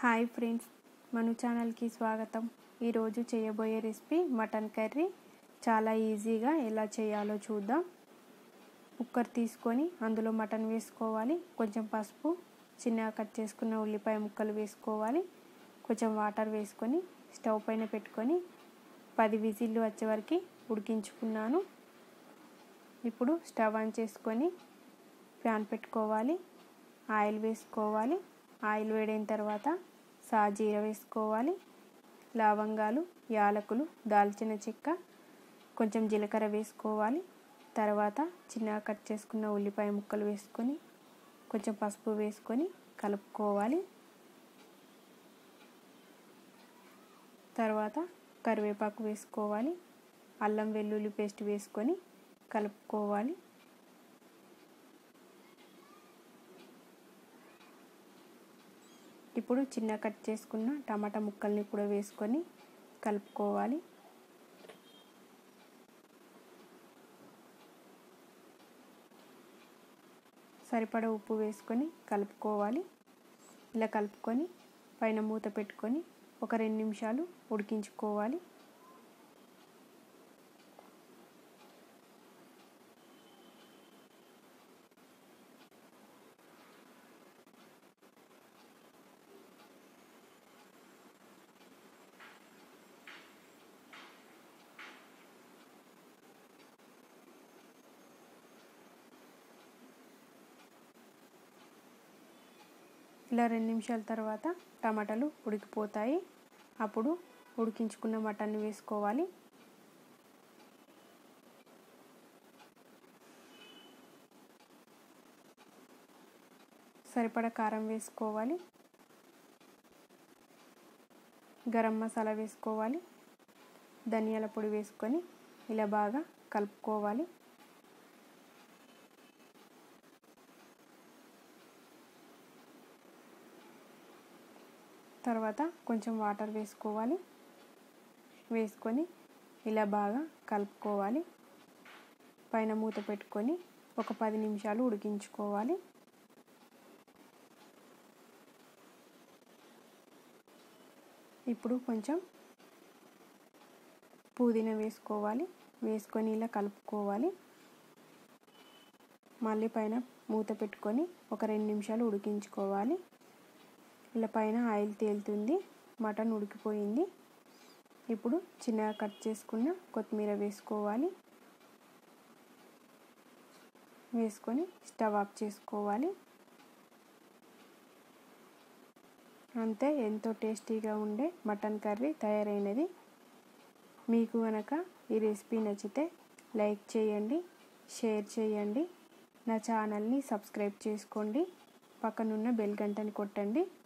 hi friends మను ఛానల్కి స్వాగతం ఈరోజు చేయబోయే రెసిపీ మటన్ కర్రీ చాలా ఈజీగా ఎలా చేయాలో చూద్దాం కుక్కర్ తీసుకొని అందులో మటన్ వేసుకోవాలి కొంచెం పసుపు చిన్నగా కట్ చేసుకున్న ఉల్లిపాయ ముక్కలు వేసుకోవాలి కొంచెం వాటర్ వేసుకొని స్టవ్ పైన పెట్టుకొని పది విజిల్లు వచ్చే వరకు ఉడికించుకున్నాను ఇప్పుడు స్టవ్ ఆన్ చేసుకొని ప్యాన్ పెట్టుకోవాలి ఆయిల్ వేసుకోవాలి ఆయిల్ వేడైన తర్వాత సాజీర వేసుకోవాలి లవంగాలు యాలకులు దాల్చిన చెక్క కొంచెం జీలకర్ర వేసుకోవాలి తర్వాత చిన్నగా కట్ చేసుకున్న ఉల్లిపాయ ముక్కలు వేసుకొని కొంచెం పసుపు వేసుకొని కలుపుకోవాలి తర్వాత కరివేపాకు వేసుకోవాలి అల్లం వెల్లుల్లి పేస్ట్ వేసుకొని కలుపుకోవాలి ఇప్పుడు చిన్న కట్ చేసుకున్న టమాటా ముక్కల్ని కూడా వేసుకొని కలుపుకోవాలి సరిపడ ఉప్పు వేసుకొని కలుపుకోవాలి ఇలా కలుపుకొని పైన మూత పెట్టుకొని ఒక రెండు నిమిషాలు ఉడికించుకోవాలి ఇలా రెండు నిమిషాల తర్వాత టమాటాలు ఉడికిపోతాయి అప్పుడు ఉడికించుకున్న మటన్ వేసుకోవాలి సరిపడ కారం వేసుకోవాలి గరం మసాలా వేసుకోవాలి ధనియాల పొడి వేసుకొని ఇలా బాగా కలుపుకోవాలి తర్వాత కొంచెం వాటర్ వేసుకోవాలి వేసుకొని ఇలా బాగా కలుపుకోవాలి పైన మూత పెట్టుకొని ఒక పది నిమిషాలు ఉడికించుకోవాలి ఇప్పుడు కొంచెం పుదీనా వేసుకోవాలి వేసుకొని ఇలా కలుపుకోవాలి మళ్ళీ పైన మూత పెట్టుకొని ఒక రెండు నిమిషాలు ఉడికించుకోవాలి ఇలా పైన ఆయిల్ తేలుతుంది మటన్ ఉడికిపోయింది ఇప్పుడు చిన్నగా కట్ చేసుకున్న కొత్తిమీర వేసుకోవాలి వేసుకొని స్టవ్ ఆఫ్ చేసుకోవాలి అంతే ఎంతో టేస్టీగా ఉండే మటన్ కర్రీ తయారైనది మీకు కనుక ఈ రెసిపీ నచ్చితే లైక్ చేయండి షేర్ చేయండి నా ఛానల్ని సబ్స్క్రైబ్ చేసుకోండి పక్కనున్న బెల్ గంటని కొట్టండి